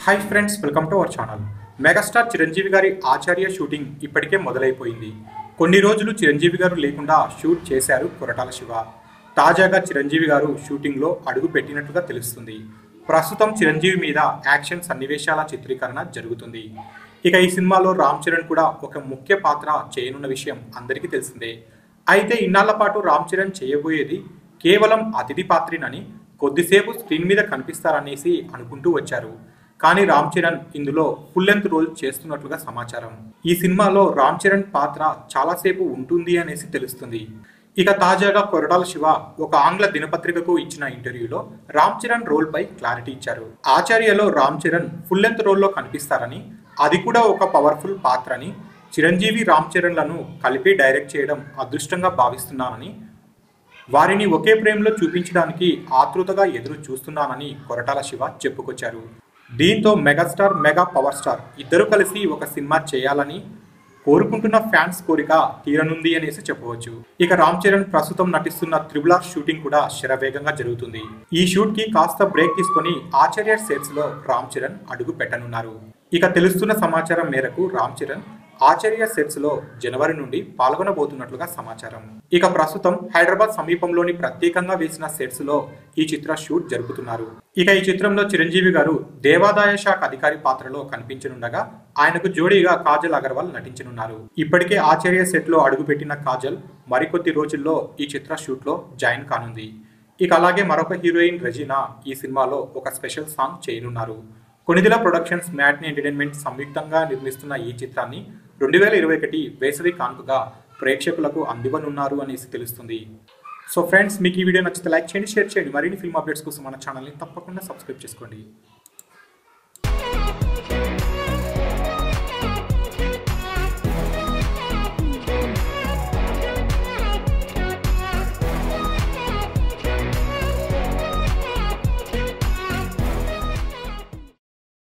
hi friends welcome to our channel megastar Chiranjeevi గారి Acharya shooting ఇప్పటికే మొదలైపోయింది కొన్ని రోజులు చిరంజీవి గారు లేకుండా షూట్ చేశారు కొరటాల శివ తాజాగా చిరంజీవి గారు షూటింగ్లో అడుగు పెట్టినట్లుగా తెలుస్తుంది ప్రస్తుతం చిరంజీవి మీద యాక్షన్ సన్నివేశాల చిత్రీకరణ జరుగుతుంది ఇక ఈ సినిమాలో రామ్ చరణ్ కూడా ఒక ముఖ్య పాత్ర చేయనున్న విషయం అందరికీ తెలిసిందే అయితే ఇన్నాళ్ల పాటు రామ్ చరణ్ చేయబోయేది కేవలం అతిథి పాత్రినని కొద్దిసేపు స్క్రీన్ మీద కనిపిస్తారనేసి అనుకుంటూ వచ్చారు కానీ రామ్ చరణ్ ఇందులో ఫుల్ లెంత్ రోల్ చేస్తున్నట్లుగా సమాచారం ఈ సినిమాలో రామ్ చరణ్ పాత్ర చాలాసేపు ఉంటుంది అనేసి తెలుస్తుంది ఇక తాజాగా కొరటాల శివ ఒక ఆంగ్ల దినపత్రికకు ఇచ్చిన ఇంటర్వ్యూలో రామ్ చరణ్ రోల్ పై క్లారిటీ ఇచ్చారు ఆచార్యలో రామ్ చరణ్ ఫుల్ లెంత్ రోల్లో కనిపిస్తారని అది కూడా ఒక పవర్ఫుల్ పాత్రని చిరంజీవి రామ్ చరణ్లను కలిపి డైరెక్ట్ చేయడం అదృష్టంగా భావిస్తున్నానని వారిని ఒకే ప్రేమలో చూపించడానికి ఆతృతగా ఎదురు చూస్తున్నానని కొరటాల శివ చెప్పుకొచ్చారు దీంతో మెగాస్టార్ మెగా పవర్ స్టార్ ఇద్దరు కలిసి ఒక సినిమా చేయాలని కోరుకుంటున్న ఫ్యాన్స్ కోరిక తీరనుంది అనేసి చెప్పవచ్చు ఇక రామ్ చరణ్ ప్రస్తుతం నటిస్తున్న త్రిబుల్ ఆర్ షూటింగ్ కూడా శరవేగంగా జరుగుతుంది ఈ షూట్ కి కాస్త బ్రేక్ తీసుకొని ఆచార్య సెట్స్ లో రామ్ చరణ్ అడుగు పెట్టనున్నారు ఇక తెలుస్తున్న సమాచారం మేరకు రామ్ చరణ్ ఆచార్య సెట్స్ లో జనవరి నుండి పాల్గొనబోతున్నట్లుగా సమాచారం ఇక ప్రస్తుతం హైదరాబాద్ సమీపంలోని ప్రత్యేకంగా వేసిన సెట్స్ లో ఈ చిత్ర షూట్ జరుపుతున్నారు ఇక ఈ చిత్రంలో చిరంజీవి గారు దేవాదాయ శాఖ అధికారి పాత్రలో కనిపించనుండగా ఆయనకు జోడీగా కాజల్ అగర్వాల్ నటించనున్నారు ఇప్పటికే ఆచార్య సెట్ లో అడుగుపెట్టిన కాజల్ మరికొద్ది రోజుల్లో ఈ చిత్ర షూట్ లో జాయిన్ కానుంది ఇక అలాగే మరొక హీరోయిన్ రెజీనా ఈ సినిమాలో ఒక స్పెషల్ సాంగ్ చేయనున్నారు కొనిదిల ప్రొడక్షన్స్ మ్యాట్ని ఎంటర్టైన్మెంట్ సంయుక్తంగా నిర్మిస్తున్న ఈ చిత్రాన్ని రెండు వేల ఇరవై ఒకటి వేసవి కానుకగా ప్రేక్షకులకు అందివనున్నారు అనేసి తెలుస్తుంది సో ఫ్రెండ్స్ మీకు ఈ వీడియో నచ్చితే లైక్ చేయండి షేర్ చేయండి మరిన్ని ఫిల్మ్ అప్డేట్స్ కోసం మన ఛానల్ని తప్పకుండా సబ్స్క్రైబ్ చేసుకోండి